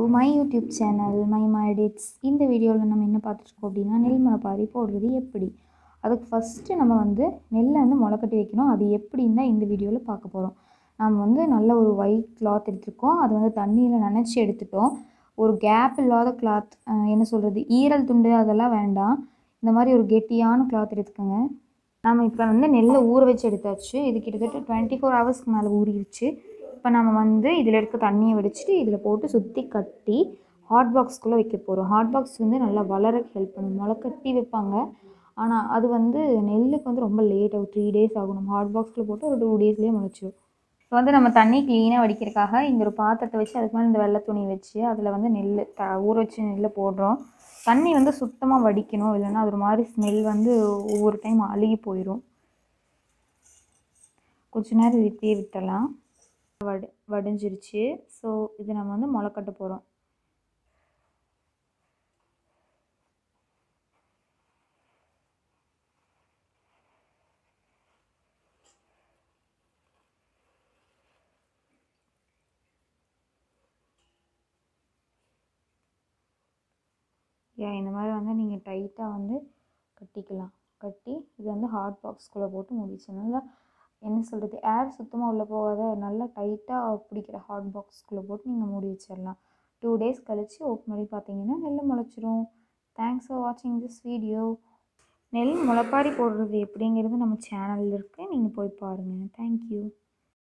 my YouTube channel my மைடிட்ஸ் இந்த வீடியோவில் நம்ம என்ன பார்த்துருக்கோம் அப்படின்னா நெல் முளைப்பாரி போடுறது எப்படி அதுக்கு ஃபஸ்ட்டு நம்ம வந்து நெல்லை வந்து முளைக்கட்டி வைக்கணும் அது எப்படின்னு தான் இந்த வீடியோவில் பார்க்க போகிறோம் நம்ம வந்து நல்ல ஒரு ஒயிட் கிளாத் எடுத்திருக்கோம் அது வந்து தண்ணியில் நனைச்சி எடுத்துட்டோம் ஒரு கேப் இல்லாத கிளாத் என்ன சொல்கிறது ஈரல் துண்டு அதெல்லாம் வேண்டாம் இந்த மாதிரி ஒரு கெட்டியான கிளாத் எடுத்துக்கோங்க நம்ம இப்போ வந்து நெல்லை ஊற வச்சு எடுத்தாச்சு இது கிட்டத்தட்ட டுவெண்ட்டி ஃபோர் ஹவர்ஸ்க்கு மேலே ஊறிடுச்சு இப்போ நம்ம வந்து இதில் இருக்க தண்ணியை வடிச்சிட்டு இதில் போட்டு சுற்றி கட்டி ஹாட் பாக்ஸ்குள்ளே வைக்க போகிறோம் ஹாட் பாக்ஸ் வந்து நல்லா வளர ஹெல்ப் பண்ணும் முளை கட்டி வைப்பாங்க ஆனால் அது வந்து நெல்லுக்கு வந்து ரொம்ப லேட் ஆகும் த்ரீ டேஸ் ஆகும் நம்ம ஹாட் பாக்ஸில் போட்டு ஒரு டூ டேஸ்லேயே முளைச்சிடும் இப்போ வந்து நம்ம தண்ணி க்ளீனாக வடிக்கிறதுக்காக இங்கே ஒரு பாத்திரத்தை வச்சு அதுக்கு மேலே இந்த வெள்ளை துணி வச்சு அதில் வந்து நெல் த ஊற வச்சு நெல்லை போடுறோம் தண்ணி வந்து சுத்தமாக வடிக்கணும் இல்லைன்னா அது ஒரு மாதிரி ஸ்மெல் வந்து ஒவ்வொரு டைம் அழுகி போயிடும் கொஞ்ச நேரம் இது இப்படியே விட்டலாம் வடி வடிஞ்சிருச்சு ஸோ இது நம்ம வந்து முளைக்கட்ட போகிறோம் ஏன் இந்த மாதிரி வந்து நீங்கள் டைட்டாக வந்து கட்டிக்கலாம் கட்டி இது வந்து ஹாட் பாக்ஸ்குள்ளே போட்டு முடிச்சு நல்லா என்ன சொல்கிறது ஏர் சுத்தமாக உள்ளே போகாத நல்லா டைட்டாக பிடிக்கிற ஹாட் பாக்ஸ்குள்ளே போட்டு நீங்கள் மூடி வச்சிடலாம் டூ டேஸ் கழித்து ஓப்பன் பண்ணி பார்த்தீங்கன்னா நெல் முளைச்சிரும் தேங்க்ஸ் ஃபார் வாட்சிங் திஸ் வீடியோ நெல் முளைப்பாரி போடுறது எப்படிங்கிறது நம்ம சேனலில் இருக்குது நீங்கள் போய் பாருங்கள் தேங்க்யூ